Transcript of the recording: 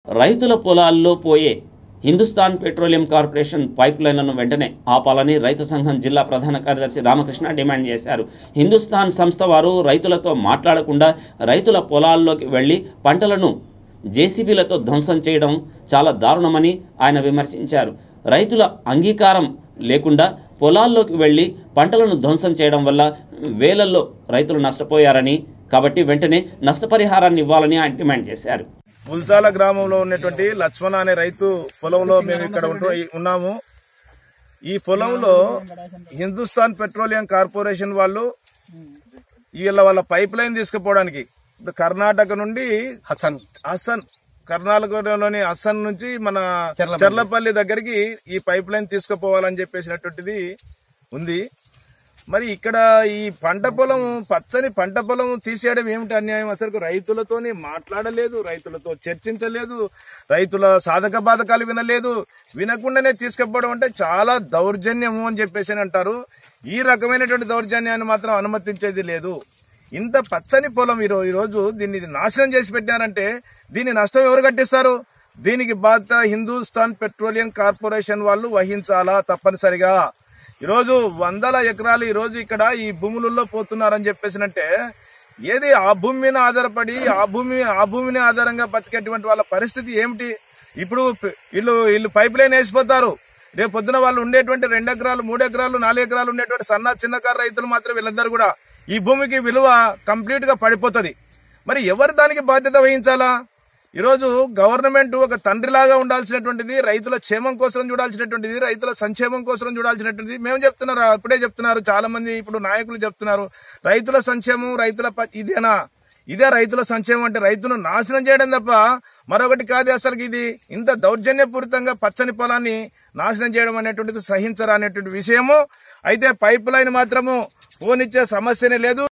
రైతుల పొలాల్లో పోయే హిందుస్థాన్ పెట్రోలియం కార్పొరేషన్ పైప్ లైన్లను వెంటనే ఆపాలని రైతు సంఘం జిల్లా ప్రధాన కార్యదర్శి రామకృష్ణ డిమాండ్ చేశారు హిందుస్థాన్ సంస్థ వారు రైతులతో మాట్లాడకుండా రైతుల పొలాల్లోకి వెళ్లి పంటలను జేసీబీలతో ధ్వంసం చేయడం చాలా దారుణమని ఆయన విమర్శించారు రైతుల అంగీకారం లేకుండా పొలాల్లోకి వెళ్లి పంటలను ధ్వంసం చేయడం వల్ల వేలల్లో రైతులు నష్టపోయారని కాబట్టి వెంటనే నష్టపరిహారాన్ని ఇవ్వాలని ఆయన డిమాండ్ చేశారు పుల్చాల గ్రామంలో ఉన్నటువంటి లక్ష్మణ అనే రైతు పొలంలో మేము ఇక్కడ ఉంటూ ఉన్నాము ఈ పొలంలో హిందుస్థాన్ పెట్రోలియం కార్పొరేషన్ వాళ్ళు వీళ్ళ వాళ్ళ పైప్ లైన్ తీసుకుపోవడానికి ఇప్పుడు కర్ణాటక నుండి హసన్ హసన్ కర్ణాటకలోని హసన్ నుంచి మన చెర్లపల్లి దగ్గరికి ఈ పైప్ లైన్ తీసుకుపోవాలని చెప్పేసినటువంటిది ఉంది మరి ఇక్కడ ఈ పంట పొలం పచ్చని పంట పొలం తీసేయడం ఏమిటి అన్యాయం అసలు రైతులతోని మాట్లాడలేదు రైతులతో చర్చించలేదు రైతుల సాధక బాధకాలు వినలేదు వినకుండానే తీసుకుపోవడం అంటే చాలా దౌర్జన్యము అని చెప్పేసి అని అంటారు ఈ రకమైనటువంటి దౌర్జన్యాన్ని మాత్రం అనుమతించేది లేదు ఇంత పచ్చని పొలం ఈరో- ఈ రోజు దీన్ని నాశనం చేసి పెట్టారంటే దీని నష్టం ఎవరు కట్టిస్తారు దీనికి బాధ్యత హిందూస్థాన్ పెట్రోలియం కార్పొరేషన్ వాళ్ళు వహించాలా తప్పనిసరిగా ఈరోజు వందల ఎకరాలు ఈ రోజు ఇక్కడ ఈ భూములలో పోతున్నారని చెప్పేసినంటే ఏది ఆ భూమి మీద ఆధారపడి ఆ భూమి ఆ భూమిని ఆధారంగా బతికేటువంటి వాళ్ళ పరిస్థితి ఏమిటి ఇప్పుడు ప- వీళ్ళు వీళ్ళు పైప్ లైన్ వేసిపోతారు రేపు పొద్దున వాళ్ళు ఉండేటువంటి రెండు ఎకరాలు మూడు ఎకరాలు నాలుగు ఎకరాలు ఉండేటువంటి సన్న చిన్నకారు రైతులు మాత్రం వీళ్ళందరూ కూడా ఈ భూమికి విలువ కంప్లీట్ గా పడిపోతుంది మరి ఎవరు దానికి బాధ్యత వహించాలా ఈరోజు గవర్నమెంట్ ఒక తండ్రిలాగా ఉండాల్సినటువంటిది రైతుల క్షేమం కోసం చూడాల్సినటువంటిది రైతుల సంక్షేమం కోసం చూడాల్సినటువంటిది మేము చెప్తున్నారు ఇప్పుడే చెప్తున్నారు చాలా మంది ఇప్పుడు నాయకులు చెప్తున్నారు రైతుల సంక్షేమం రైతుల ప- ఇదేనా ఇదే రైతుల సంక్షేమం అంటే రైతును నాశనం చేయడం తప్ప మరొకటి కాదు అసలు ఇది ఇంత దౌర్జన్యపూరితంగా పచ్చని పొలాన్ని నాశనం చేయడం అనేటువంటిది సహించరా అనేటువంటి విషయము అయితే పైప్ లైన్ మాత్రము పోనిచ్చే సమస్యనే లేదు